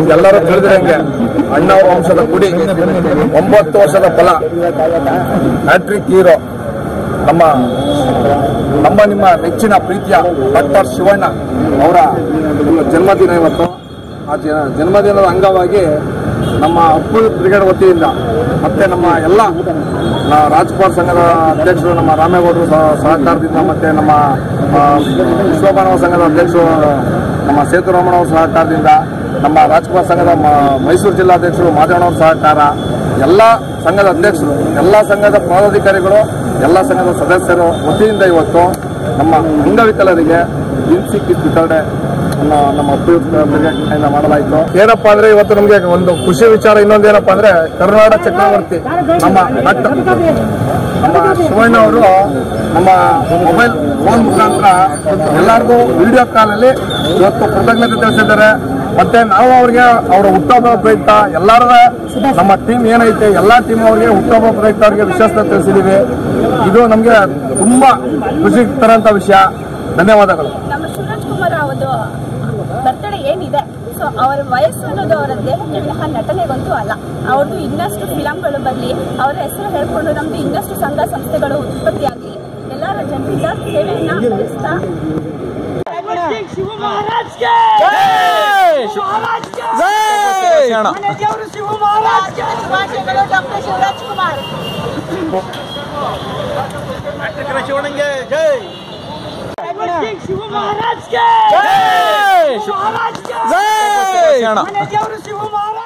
ನಿಮ್ಗೆಲ್ಲರೂ ತಿಳಿದಿರಂಗೆ ಅಣ್ಣ ವಂಶದ ಕುಡಿ ಒಂಬತ್ತು ವರ್ಷದ ಫಲ ಹ್ಯಾಟ್ರಿಕ್ ಹೀರೋ ನಮ್ಮ ನಮ್ಮ ನಿಮ್ಮ ನೆಚ್ಚಿನ ಪ್ರೀತಿಯ ಡಾಕ್ಟರ್ ಶಿವಣ್ಣ ಅವರ ಒಂದು ಜನ್ಮದಿನ ಇವತ್ತು ಆ ಜ- ಜನ್ಮದಿನದ ಅಂಗವಾಗಿ ನಮ್ಮ ಅಪ್ಪು ಬ್ರಿಗೇಡ್ ವತಿಯಿಂದ ಮತ್ತೆ ನಮ್ಮ ಎಲ್ಲ ನ- ರಾಜ್ಕುಮಾರ್ ಸಂಘದ ಅಧ್ಯಕ್ಷರು ನಮ್ಮ ರಾಮೇಗೌಡರು ಸಹ- ಸಹಕಾರದಿಂದ ಮತ್ತೆ ನಮ್ಮ ಆ, ವಿಶ್ವಮಾನವ ಸಂಘದ ಅಧ್ಯಕ್ಷರು ನಮ್ಮ ಸೇತುರಾಮಣ್ಣವ್ರ ಸಹಕಾರದಿಂದ ನಮ್ಮ ರಾಜ್ಕುಮಾರ್ ಸಂಘದ ಮ- ಮೈಸೂರು ಜಿಲ್ಲಾಧ್ಯಕ್ಷರು ಮಾದೇವಣ್ಣವ್ರ ಸಹಕಾರ ಎಲ್ಲ ಸಂಘದ ಅಧ್ಯಕ್ಷರು ಎಲ್ಲ ಸಂಘದ ಪದಾಧಿಕಾರಿಗಳು ಎಲ್ಲ ಸಂಘದ ಸದಸ್ಯರು ವತಿಯಿಂದ ಇವತ್ತು ನಮ್ಮ ಅಂಗವಿಕಲರಿಗೆ ದಿನಸಿ ಕಿಟ್ ವಿತರಣೆ ಅನ್ನು ನಮ್ಮ ಉಪಯುಕ್ತ ಬ್ರಿಗೇಡ್ನಿಂದ ಮಾಡಲಾಯಿತು ಏನಪ್ಪಾ ಅಂದ್ರೆ ಇವತ್ತು ನಮಗೆ ಒಂದು ಖುಷಿ ವಿಚಾರ ಇನ್ನೊಂದೇನಪ್ಪಾ ಅಂದ್ರೆ ಕರುನಾಡ ಚಕ್ರವರ್ತಿ ನಮ್ಮ ಡಾಕ್ಟರ್ ನಮ್ಮ ಶಿವಣ್ಣ ಅವರು ನಮ್ಮ ಮೊಬೈಲ್ ಫೋನ್ ಮುಖಾಂತರ ಎಲ್ಲರಿಗೂ ವಿಡಿಯೋ ಕಾಲಲ್ಲಿ ಇವತ್ತು ಕೃತಜ್ಞತೆ ತಿಳಿಸಿದ್ದಾರೆ ಮತ್ತೆ ನಾವು ಅವ್ರಿಗೆ ಅವರ ಹುಟ್ಟುಹಬ್ಬ ಪ್ರಯುಕ್ತ ಎಲ್ಲರ ನಮ್ಮ ಟೀಮ್ ಏನೈತೆ ಎಲ್ಲಾ ಟೀಮ್ ಅವರಿಗೆ ಹುಟ್ಟುಹಬ್ಬ ಪ್ರಯುಕ್ತ ಅವರಿಗೆ ವಿಶ್ವಾಸ ತಿಳಿಸಿದೀವಿ ಇದು ನಮಗೆ ತುಂಬಾ ಖುಷಿ ತರಂತ ವಿಷಯ ಧನ್ಯವಾದಗಳು ನಮ್ಮ ಶಿವರಾಜ್ ಕುಮಾರ್ ಅವರದು ಬರ್ತಡೇ ಏನಿದೆ ಸೊ ಅವರ ವಯಸ್ಸು ಅನ್ನೋದು ಅವರ ದೇಹಕ್ಕೆ ವಿನಃ ನಟನೆಗಂತೂ ಅಲ್ಲ ಅವ್ರದ್ದು ಇನ್ನಷ್ಟು ಫಿಲಂಗಳು ಬರಲಿ ಅವರ ಹೆಸರು ಹೇಳ್ಕೊಂಡು ನಮ್ದು ಇನ್ನಷ್ಟು ಸಂಘ ಸಂಸ್ಥೆಗಳು ಉತ್ಪತ್ತಿಯಾಗಲಿ ಎಲ್ಲರ ಜನರಿಂದ ಸೇವೆಯನ್ನ ಬಯಸ್ತಾ ಶಿವ ಮಹಾರಾಜ್ ಗೆ ಶಿವ ಮಹಾರಾಜ್ ಗೆ ಮನೆ ದೇವರು ಶಿವ ಮಹಾರಾಜ್ ಗೆ ಶುಭಾಶಯಗಳು ಡಾಕ್ಟರ್ ಶಿವರಾಜ್ ಕುಮಾರ್ ಶಿವ ಮಹಾರಾಜ್ ಗೆ ಶಿವ ಮಹಾರಾಜ್ ಗೆ ಮನೆ ದೇವರು ಶಿವ ಮಹಾರಾಜ್